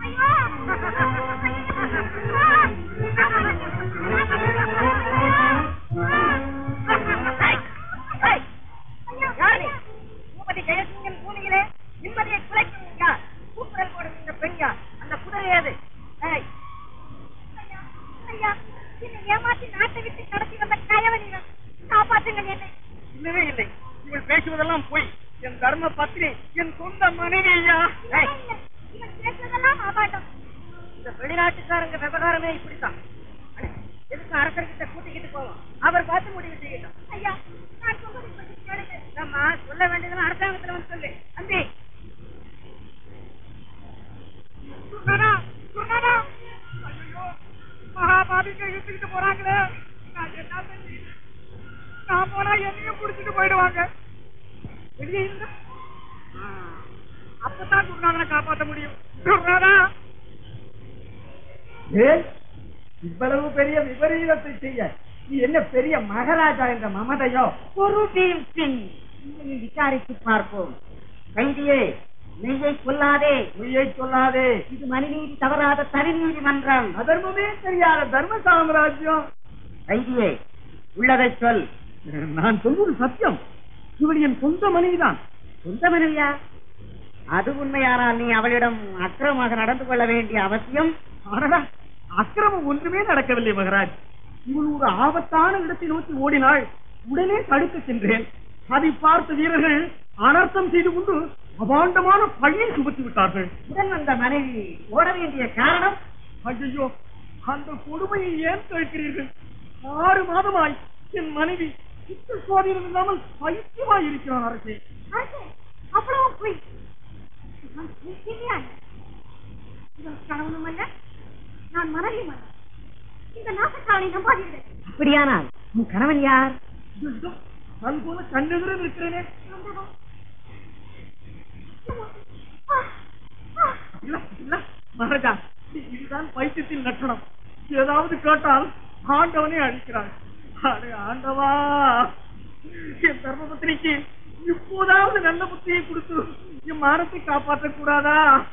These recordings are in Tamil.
நிம்மதியை குலைக்கும் யார் கூக்குரல் போடும் இந்த பெண் யார் அந்த குதிரை ஏது ஏய் ஐயா என்னை ஏமாத்தி நாட்டை விட்டு கடத்தி வந்த கயவனிடம் காப்பாற்றுங்க என்னை இல்லவே இல்லை இவள் பேசுவதெல்லாம் பொய் என் தர்ம பத்னி என் சொந்த மனைவி ஐயா ஏய், இவன் பேசுவதெல்லாம் ஆபாட்டம் இந்த வெளிநாட்டுக்காரங்க விவகாரமே இப்படித்தான் அடே, எதுக்கு அரசர்கிட்ட கூட்டிக்கிட்டு போவோம் அவர் பார்த்து முடிவு செய்யட்டும் ஐயா நான் சொல்வதை கொஞ்சம் கேளுங்கள் நம்ம சொல்ல வேண்டியதெல்லாம் அரசாங்கத்துல வந்து சொல்லு தம்பி சுனனா சுனனா ஐயோ மகாபாவிங்க இழுத்துக்கிட்டு போறாங்களே நான் என்ன பண்ணி நான் போனா என்னையும் புடிச்சிட்டு போயிடுவாங்க வெளியே இருங்க அப்பதான் குருநாதனை காப்பாற்ற முடியும் குருநாதா ஏய், இவ்வளவு பெரிய விபரீதத்தை செய்ய நீ என்ன பெரிய மகாராஜா என்ற மமதையோ ஒரு பீம் சிங் இதையும் விசாரித்து பார்ப்போம் கைதியே நெய்யை கொல்லாதே பொய்யை சொல்லாதே இது மணிநீதி தவறாத தனி நீதிமன்றம் அதர்மமே தெரியாத தர்ம சாம்ராஜ்யம் கைதியே உள்ளதை சொல் நான் சொல்வது சத்தியம் இவள் என் சொந்த மனைவிதான் சொந்த மனைவியா அது உண்மையானால் நீ அவளிடம் அக்கிரமமாக நடந்து கொள்ள வேண்டிய அவசியம் அடடா அக்கிரமம் ஒன்றுமே நடக்கவில்லை மகராஜ் இவள் ஒரு ஆபத்தான இடத்தை நோக்கி ஓடினாள் உடனே தடுக்க சென்றேன் அதை பார்த்த வீரர்கள் அனர்த்தம் செய்து கொண்டு அபாண்டமான பழியை சுமத்தி விட்டார்கள் உடன் வந்த மனைவி ஓட வேண்டிய காரணம் ஐயோ அந்த கொடுமையை ஏன் கேட்கிறீர்கள் ஆறு மாதமாய் என் மனைவி சித்த சுவாதீனம் இல்லாமல் பைத்தியமாய் இருக்கிறான் அரசே அரசே அவ்வளவு பொய் நான் சிரிக்கிறேன் இவன் கணவனும் அல்ல நான் மனைவியும் அல்ல இந்த நாசக்காரனை நம்பாதீர்கள் அப்படியானால் உன் கணவன் யார் ஐயோ, நான் போல கண்ணெதிர இருக்கிறேனே ஆண்டவா. ஆ, ஆ. இல்ல இல்ல மகாராஜா இதுதான் பைத்தியத்தின் லட்சணம் ஏதாவது கேட்டால் ஆண்டவனே அழிக்கிறான் அடே ஆண்டவா என் தர்மபத்திரிக்கு இப்போதாவது நல்ல புத்தியை கொடுத்து என் மானத்தை காப்பாற்ற கூடாதா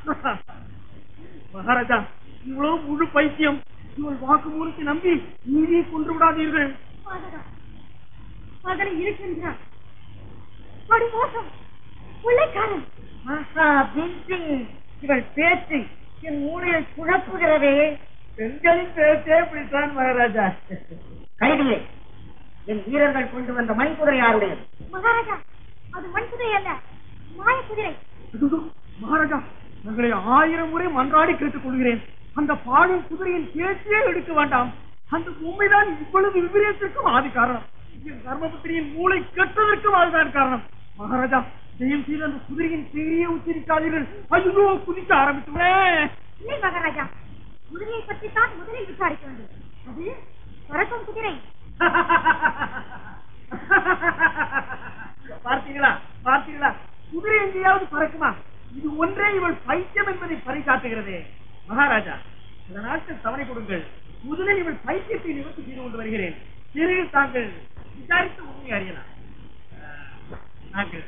மகாராஜா இவ்வளவு முழு பைத்தியம் இவள் வாக்கு மூலத்தை நம்பி நீதியை கொன்று விடாதீர்கள் ஆண்டவா. மகனை இருக்கின்றான் படு மோசம் கொள்ளைக்காரன் ஆஹா, பின்சிங், இவள் பேச்சு என் மூளையை குழப்புகிறதே பெண்களின் பேச்சே இப்படித்தான் மகாராஜா கைதியே என் வீரர்கள் கொண்டு வந்த மண்குதிரை யாருடையது மகாராஜா அது மண் குதிரை அல்ல மாய குதிரை ஐயோ, மகாராஜா தங்களை ஆயிரம் முறை மன்றாடி கேட்டுக் கொள்கிறேன் அந்த பாழும் குதிரையின் பேச்சே எடுக்க வேண்டாம் அந்த உண்மைதான் இவ்வளவு விபரீதத்திற்கும் ஆதி காரணம் என் தர்மபுத்திரியின் மூளை கெட்டதற்கும் அதுதான் காரணம் மகாராஜா ஜெயம் செய்த அந்த குதிரையின் பெரிய உச்சரிக்காதீர்கள் ஐயோ குதிக்க ஆரம்பித்துள்ளேன் இல்லை மகாராஜா குதிரையை பற்றி தான் முதலில் விசாரிக்க வேண்டும் அது பறக்கும் குதிரை பார்த்தீங்களா பார்த்தீங்களா குதிரை எங்கேயாவது பறக்குமா இது ஒன்றே இவள் பைத்தியம் என்பதை பறைசாட்டுகிறதே மகாராஜா சில நாட்கள் தவணை கொடுங்கள் முதலில் இவள் பைத்தியத்தை நிவர்த்தி செய்து கொண்டு வருகிறேன் பிறகு தாங்கள் விசாரித்து உண்மை அறியலாம் அஹ், நாங்கள்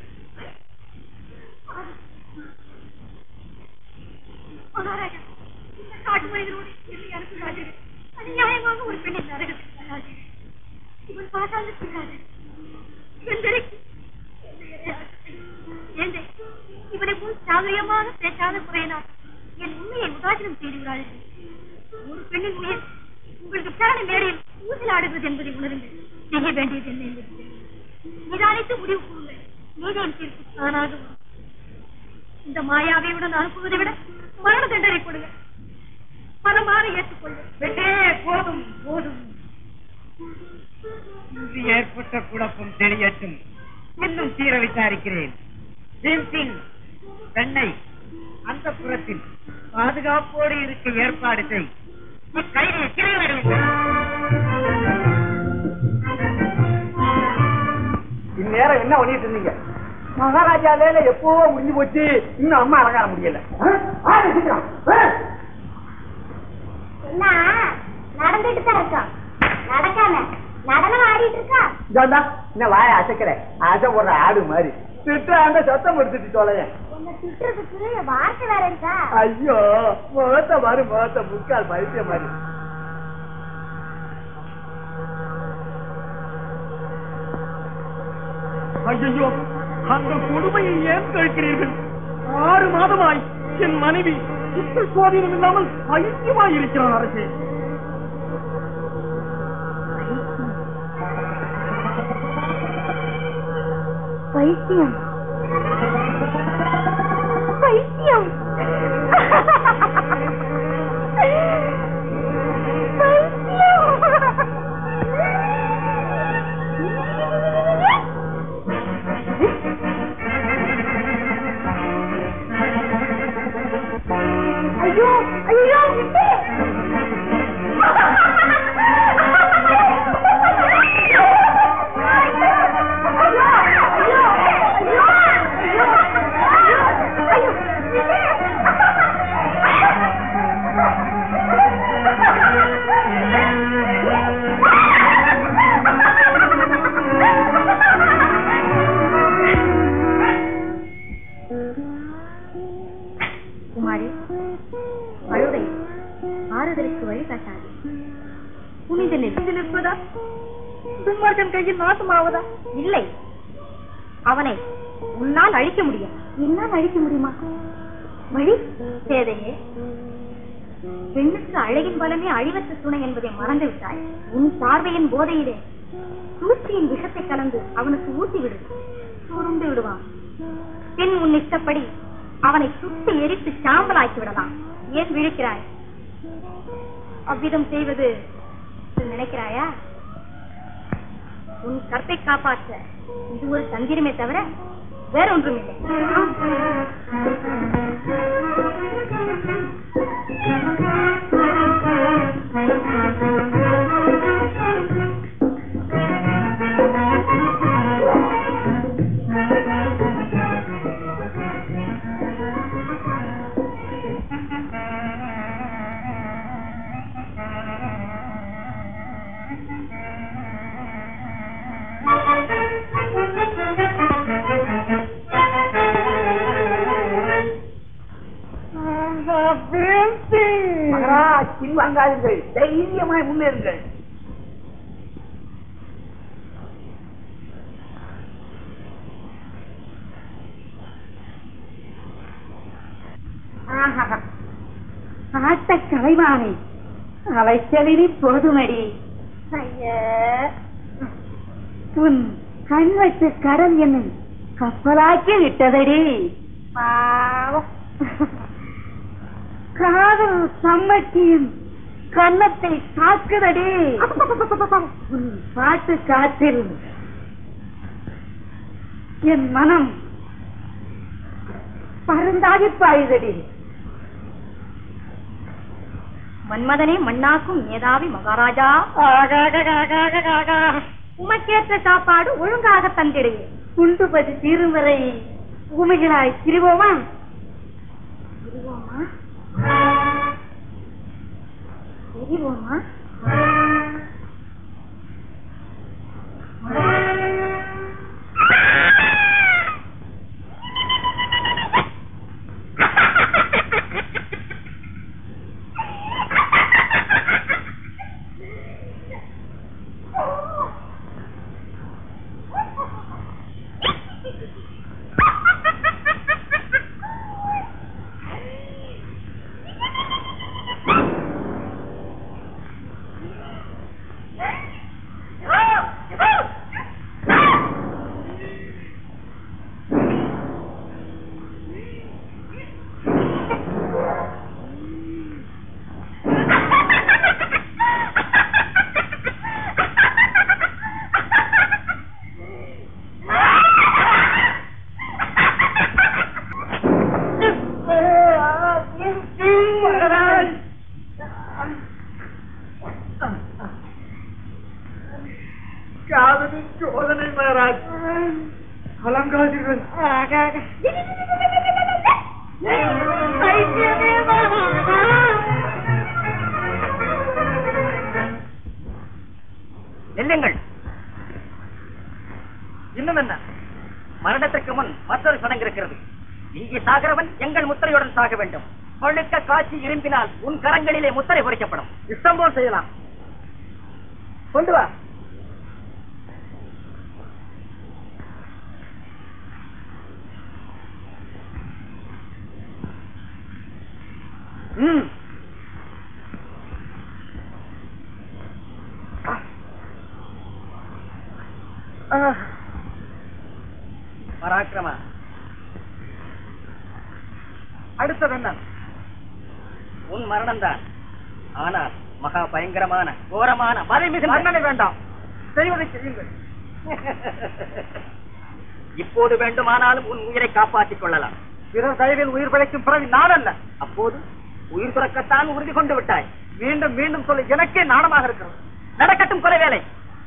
மகாராஜா இந்த காட்டு மனிதனோடு என்னை அனுப்பினார்கள் அநியாயமாக ஒரு பெண்ணை நரகத்தில் தள்ளாதீர்கள் இவன் பார்த்தால் சொல்லாது எந்தரைக்கு ஏந்தை இவனை போல் சாகரியமாக பேசாத குறையினார் என் உண்மையை உதாசீனம் செய்துகிறார்கள் ஒரு பெண்ணின் உயிர் உங்கள் விசாரணை மேடையில் ஊசல் ஆடுகிறது என்பதை உணருங்கள் செய்ய வேண்டியது என்ன என்பது தெரியும். நிதானித்து முடிவு கூறுங்கள் நீதியின் தீர்ப்பு தானாக வரும். இந்த மாயாவையுடன் அனுப்புவதை விட மரண தண்டனை கொடுங்க மனமாற ஏற்றுக்கொள்ளுங்கள் பெண்ணே, போதும் போதும் இன்று ஏற்பட்ட குழப்பம் தெளியட்டும் இன்னும் தீர விசாரிக்கிறேன் பீம்சிங் பெண்ணை அந்த புறத்தில் பாதுகாப்போடு இருக்க ஏற்பாடு செய் கைதியை சிறையில் இந்நேரம் என்ன பண்ணிட்டு இருந்தீங்க மகாராஜா வேலை எப்போ முடிஞ்சு போச்சு இன்னும் அம்மா அலங்கார முடியல என்ன நடந்துட்டு தான் இருக்கான் நடக்காம நடனம் ஆடிட்டு இருக்கா ஜாண்டா என்ன வாய அசைக்கிற அசை போடுற ஆடு மாதிரி திட்டு அந்த சத்தம் எடுத்துட்டு தொலையன் என்ன திட்டுறதுக்கு வார்த்தை வேற இருக்கா ஐயோ முகத்த மாதிரி முகத்த முக்கால் பைத்திய மாதிரி ஐயோ அந்த கொடுமையை ஏன் கேட்கிறீர்கள் ஆறு மாதமாய் என் மனைவி சுத்த சுவாதீனம் இல்லாமல் பைத்தியமாய் இருக்கிறார் அரசே பைத்தியம் பைத்தியம் ஐயோ ஐயோ குமாரி அழுதை ஆறுதலுக்கு வழி காட்டாது புனித நெறிந்து நிற்பதா துன்மார்க்கன் கையில் நாசமாவதா இல்லை அவனை உன்னால் அழிக்க முடியும் என்னால் அழிக்க முடியுமா வழி சேதையே பெண்ணுக்கு அழகின் பலமே அழிவற்ற துணை என்பதை மறந்து விட்டாய் உன் பார்வையின் போதையிலே சூழ்ச்சியின் விஷத்தை கலந்து அவனுக்கு ஊட்டி விடு சுருந்து விடுவான் பின் உன் இஷ்டப்படி அவனை சுட்டு எரித்து சாம்பலாக்கி விடலாம் ஏன் விழிக்கிறாய் அவ்விதம் செய்வது நீ நினைக்கிறாயா உன் கற்பை காப்பாற்ற இது ஒரு தந்திரமே தவிர வேற ஒன்றும் இல்லை மகராஜ் பின்வாங்காதீர்கள் தைரியமாய் முன்னேறுங்கள் ஆட்ட கலைவாணி அலைச்சலினி போதுமடி உன் கண் வைத்த கடல் என்னை கப்பலாக்கி விட்டதடி பாவம் காதல் சம்மட்டியின் கன்னத்தை காக்குதடி உன் பாட்டு காற்றில் என் மனம் பருந்தாகி பாயுதடி மன்மதனே மண்ணாக்கும் மேதாவி மகாராஜா உமக்கேற்ற சாப்பாடு ஒழுங்காக தந்திடுவேன் குண்டுபதி தீரும் வரை ஊமைகளாய் திரிவோமா திரிவோமா திரிவோமா காதலின் சோதனை மகாராஜ் கலங்காதீர்கள் நில்லுங்கள் இன்னும் என்ன மரணத்திற்கு முன் மற்றொரு சடங்கு இருக்கிறது இங்கே சாகிறவன் எங்கள் முத்திரையுடன் சாக வேண்டும் பழுக்க காட்சி இரும்பினால் உன் கரங்களிலே முத்திரை பொறிக்கப்படும் இஷ்டம் போல் செய்யலாம் கொண்டு வா ம் பராக்கிரமா அடுத்தது என்ன உன் மரணம் தான் ஆனால் மகா பயங்கரமான கோரமான மறைமிகு மன்னனை வேண்டாம் செய்வதை செய்யுங்கள் இப்போது வேண்டுமானாலும் உன் உயிரை காப்பாற்றிக் கொள்ளலாம் பிறர் தயவில் உயிர் பிழைக்கும் பிறகு நான் அல்ல அப்போது உயிர் துறக்கத்தான் உறுதி கொண்டு விட்டாய் மீண்டும் மீண்டும் சொல்ல எனக்கே நாணமாக இருக்கிறது நடக்கட்டும் கொலை வேலை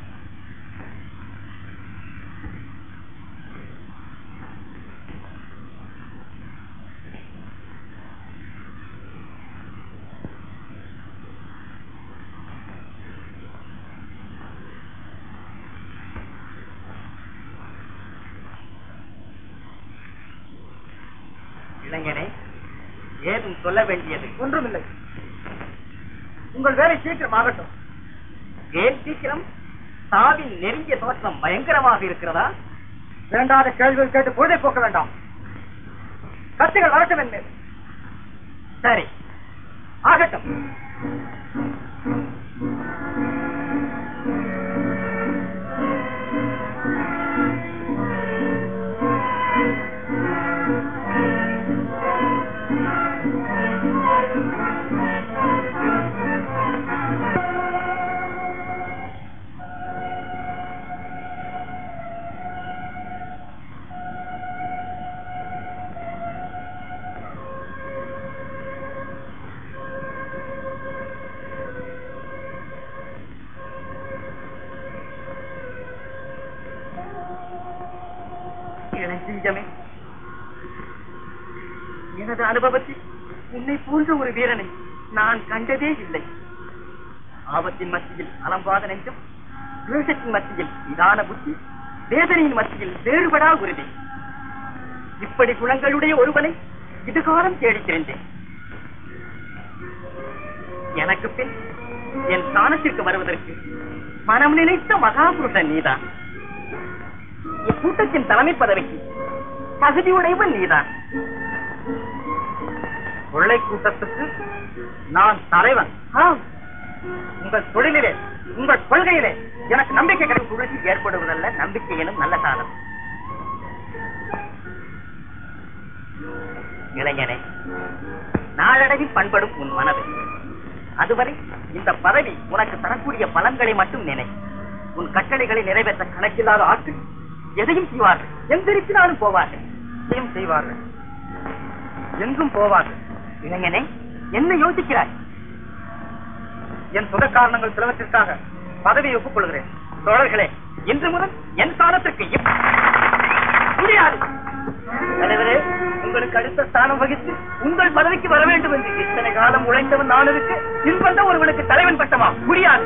இளைஞனே ஏதும் சொல்ல வேண்டியது ஒன்றுமில்லை உங்கள் வேலை சீக்கிரம் ஆகட்டும் ஏன் சீக்கிரம் சாவின் நெருங்கிய தோற்றம் பயங்கரமாக இருக்கிறதா வேண்டாத கேள்விகள் கேட்டு பொழுதை போக்க வேண்டாம் கத்துகள் வரட்டும் என்ன சரி ஆகட்டும் இளஞ்சிங்கமே எனது அனுபவத்தில் உன்னை போன்ற ஒரு வீரனை நான் கண்டதே இல்லை ஆபத்தின் மத்தியில் அலம்பாத நெஞ்சம் துவேஷத்தின் மத்தியில் இதான புத்தி வேதனையின் மத்தியில் வேறுபடா உறுதி இப்படி குணங்களுடைய ஒருவனை இதுகாலம் தேடித் திரிந்தேன் எனக்கு பின் என் ஸ்தானத்திற்கு வருவதற்கு மனம் நினைத்த மகாபுருஷன் நீதான் இக்கூட்டத்தின் தலைமை பதவிக்கு தகுதியுடையவன் நீதான் கொள்ளை கூட்டத்துக்கு நான் தலைவன் ஆம். உங்கள் தொழிலிலே உங்கள் கொள்கையிலே எனக்கு நம்பிக்கை கிடைக்கும் சுழற்சி ஏற்படுவதல்ல நம்பிக்கை எனும் நல்ல சாதம் இளைஞனே நாளடைவில் பண்படும் உன் மனது அதுவரை இந்த பதவி உனக்கு தரக்கூடிய பலன்களை மட்டும் நினை உன் கட்டளைகளை நிறைவேற்ற கணக்கில்லாத ஆட்கள் எதையும் செய்வார்கள் எங்கிருப்பினாலும் போவார்கள் எதையும் செய்வார்கள் எங்கும் போவார்கள் இளைஞனே என்ன யோசிக்கிறாய் என் சுத காரணங்கள் சிலவற்றிற்காக பதவியை ஒப்புக்கொள்கிறேன் தோழர்களே இன்று முதல் என் ஸ்தானத்திற்கு இப்- முடியாது தலைவரே உங்களுக்கு அடுத்த ஸ்தானம் வகித்து உங்கள் பதவிக்கு வர வேண்டும் என்று இத்தனை காலம் உழைத்தவன் நான் இருக்கு இன்பந்த ஒருவனுக்கு தலைவன் பட்டமா முடியாது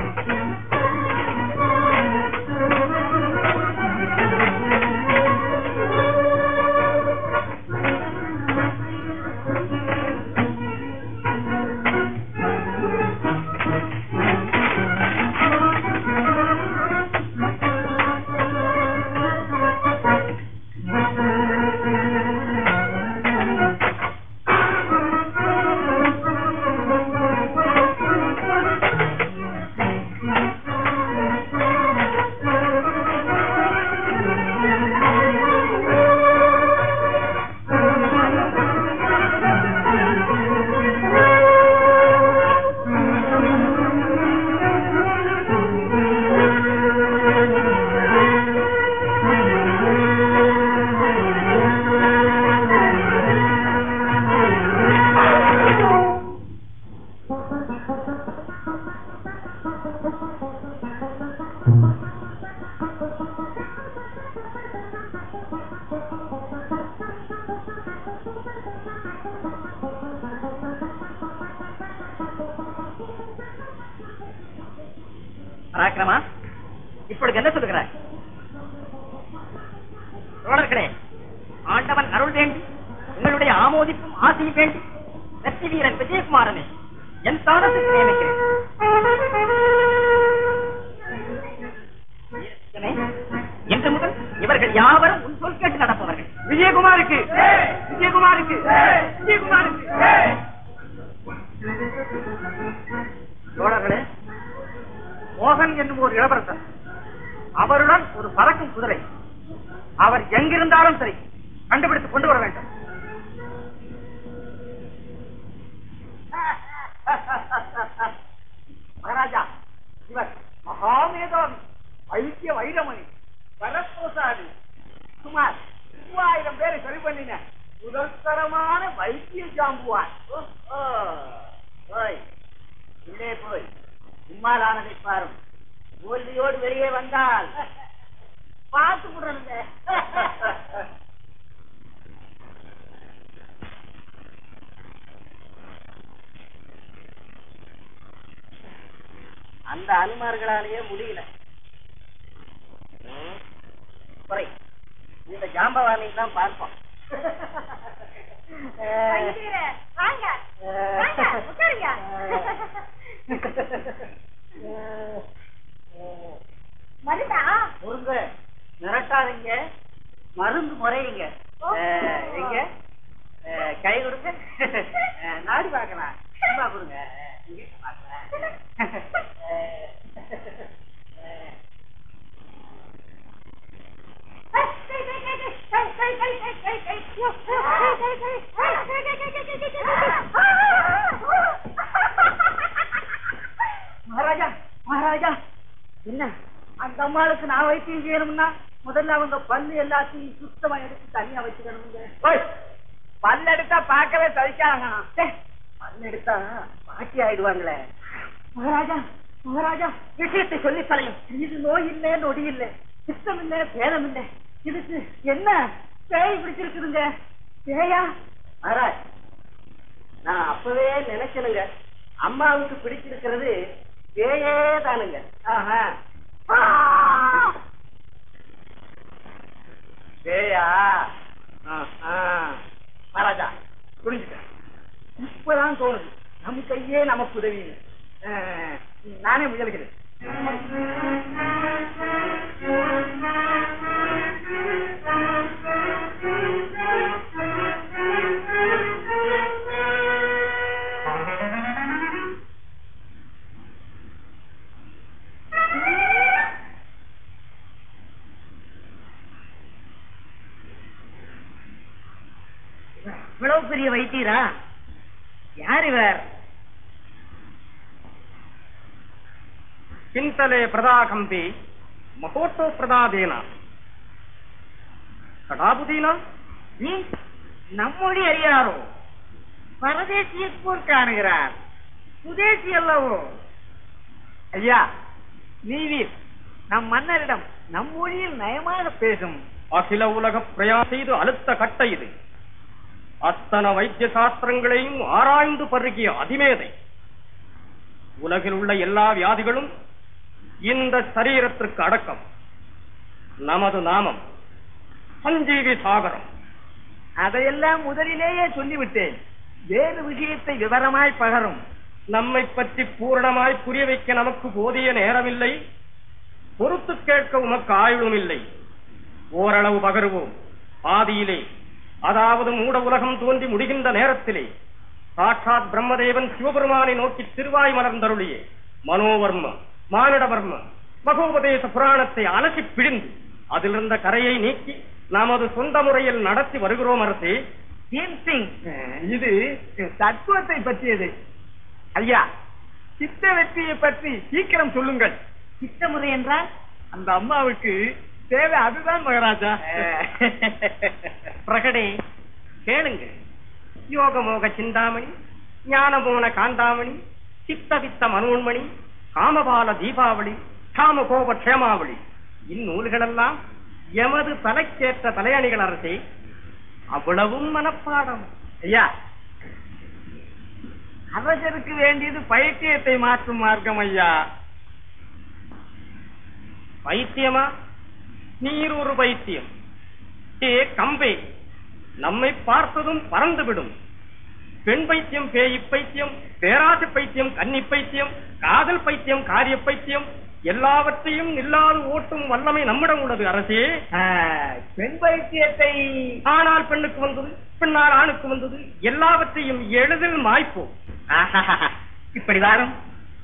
பராக்கிரமா இப்பொழுது என்ன சொல்லுகிறாய் தோழர்களே ஆண்டவன் அருள் வேண்டி உன்னுடைய ஆமோதிப்பும் ஆசையும் வேண்டி வெற்றி வீரன் விஜயகுமாரனை என் ஸ்தானத்துக்கு நியமிக்கிறேன் வீரசிங்கனே, இன்று முதல் இவர்கள் யாவரும் உன் சொல் கேட்டு நடப்பவர்கள் விஜயகுமாருக்கு விஜயகுமாருக்கு விஜயகுமாருக்கு தோழர்களே மோகன் என்னும் ஒரு இளவரசர் அவருடன் ஒரு பறக்கும் குதிரை அவர் எங்கிருந்தாலும் சரி கண்டுபிடித்து கொண்டு வர வேண்டும் மகாராஜா இவர் மகாமேதாவி வைத்திய வைரமணி வரப்போசாதி சுமார் மூவாயிரம் பேரை சரி பண்ணின முதல் தரமான வைத்திய ஜாம்புவான் போய் உள்ளே போய் உம்மாலானதை பாரும் தோல்வியோடு வெளியே வந்தால் பார்த்து விடணுங்க அந்த அனுமார்களாலேயே முடியல ம், குறை இந்த ஜாம்பவானை தான் பார்ப்போம் வாங்க வாங்க உட்காருங்க மருதா முருங்க மிரட்டாதீங்க மருந்து முறையுங்க அஹ், எங்க அஹ், கை கொடுங்க அஹ், நாடி பார்க்கலாம் சும்மா கொடுங்க அஹ், இங்க பார்க்கலாம் அஹ், அஹ், மகாராஜா மகாராஜா என்ன அந்த அம்மாளுக்கு நான் வைத்தியம் செய்யணும்னா முதல்ல அவங்க பல்லு எல்லாத்தையும் சுத்தமா எடுத்து தனியா வச்சுக்கணுங்க பல்லு எடுத்தா பார்க்கவே தவிக்காங்க பல்லு எடுத்தா பாட்டி ஆயிடுவாங்களே மகாராஜா மகாராஜா விஷயத்தை சொல்லி தலையும் இது நோய் இல்லை நொடி இல்லை சித்தம் இல்லை பேதம் இல்லை இதுக்கு என்ன பேய் பிடிச்சிருக்குதுங்க பேயா மகாராஜ் நான் அப்பவே நினைச்சனுங்க அம்மாவுக்கு பிடிச்சிருக்கிறது பேயே தானுங்க ஆஹா பேயா மகாராஜா புரிஞ்சுக்க இப்பதான் தோணுது நம் கையே நமக்கு உதவி நானே முயல்கிறேன் இவ்வளவு பெரிய வைத்தியரா யார் இவர் ಚಿಂತಲೆ ಪ್ರದಾಕಂಪಿ ಮಹೋತ್ತೋ ಪ್ರದಾದೇನ ಕಡಾಬುದೀನ நீ நம்மொழி அறியாரோ பரதேசியை போல் காணுகிறார் சுதேசி அல்லவோ ஐயா நீவீர் நம் மன்னரிடம் நம் மொழியில் நயமாக பேசும் அகில உலக பிரயாணம் செய்து அழுத்த கட்ட இது அத்தன வைத்திய சாஸ்திரங்களையும் ஆராய்ந்து பருகிய அதிமேதை உலகில் உள்ள எல்லா வியாதிகளும் இந்த சரீரத்திற்கு அடக்கம் நமது நாமம் சஞ்சீவி சாகரம் அதையெல்லாம் முதலிலேயே சொல்லிவிட்டேன் வேறு விஷயத்தை விவரமாய் பகரும் நம்மை பற்றி பூரணமாய் புரிய வைக்க நமக்கு போதிய நேரமில்லை பொறுத்து கேட்க உமக்கு ஆயுளும் இல்லை ஓரளவு பகருவோம் ஆதியிலே அதாவது மூட உலகம் தோன்றி முடிகின்ற நேரத்திலே சாட்சாத் பிரம்மதேவன் சிவபெருமானை நோக்கி திருவாய் மலர்ந்தருளியே மனோவர்ம மானிடவர்ம மகோபதேச புராணத்தை அலசி பிழிந்து அதிலிருந்த கரையை நீக்கி நமது சொந்த முறையில் நடத்தி வருகிறோம் அரசே சிங் இது தத்துவத்தை பற்றியது ஐயா சித்த வெற்றியை பற்றி சீக்கிரம் சொல்லுங்கள் சித்தமுறை என்றால் அந்த அம்மாவுக்கு தேவை அதுதான் மகாராஜா பிரகடே கேளுங்க யோகமோக சிந்தாமணி ஞானமோன காந்தாமணி சித்தவித்த மனோன்மணி காமபால தீபாவளி காமகோப க்ஷேமாவளி இந்நூல்களெல்லாம் எமது தலைக்கேற்ற தலையணிகள் அரசே அவ்வளவும் மனப்பாடம் ஐயா அரசருக்கு வேண்டியது பைத்தியத்தை மாற்றும் மார்க்கம் ஐயா பைத்தியமா நீர் ஒரு பைத்தியம் ஏ கம்பே நம்மை பார்த்ததும் பறந்துவிடும் பெண் பைத்தியம் பேய் பைத்தியம் பேராசை பைத்தியம் கன்னி பைத்தியம் காதல் பைத்தியம் காரிய பைத்தியம் எல்லாவற்றையும் இல்லாது ஓட்டும் வல்லமை நம்மிடம் உள்ளது அரசே ஆ, பெண் பைத்தியத்தை ஆனால் பெண்ணுக்கு வந்தது பெண்ணால் ஆணுக்கு வந்தது எல்லாவற்றையும் எளிதில் மாய்ப்போம் ஆஹாஹாஹா. இப்படி வாரும்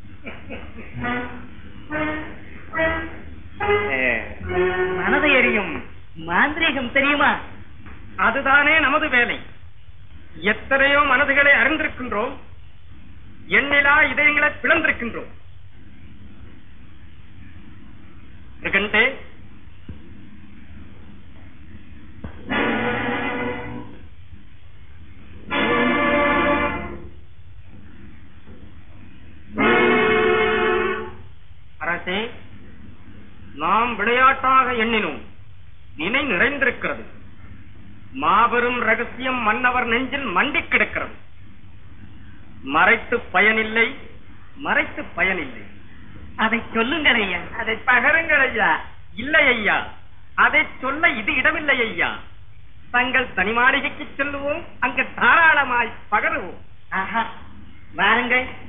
மனதை எறியும் மாந்திரீகம் தெரியுமா அதுதானே நமது வேலை எத்தனையோ மனதுகளை அறிந்திருக்கின்றோம் எண்ணிலா இதயங்களை பிளந்திருக்கின்றோம் மிருகண்டே அரசே நாம் விளையாட்டாக எண்ணினோம் நினை நிறைந்திருக்கிறது மாபெரும் ரகசியம் மன்னவர் நெஞ்சில் மண்டிக் கிடக்கிறது மறைத்து பயனில்லை மறைத்து பயனில்லை அதை சொல்லுங்கள் ஐயா அதை பகருங்கள் ஐயா இல்லை ஐயா அதை சொல்ல இது இடமில்லை ஐயா தங்கள் தனி மாளிகைக்கு செல்லுவோம் அங்கு தாராளமாய் பகருவோம் ஆஹா வாருங்கள்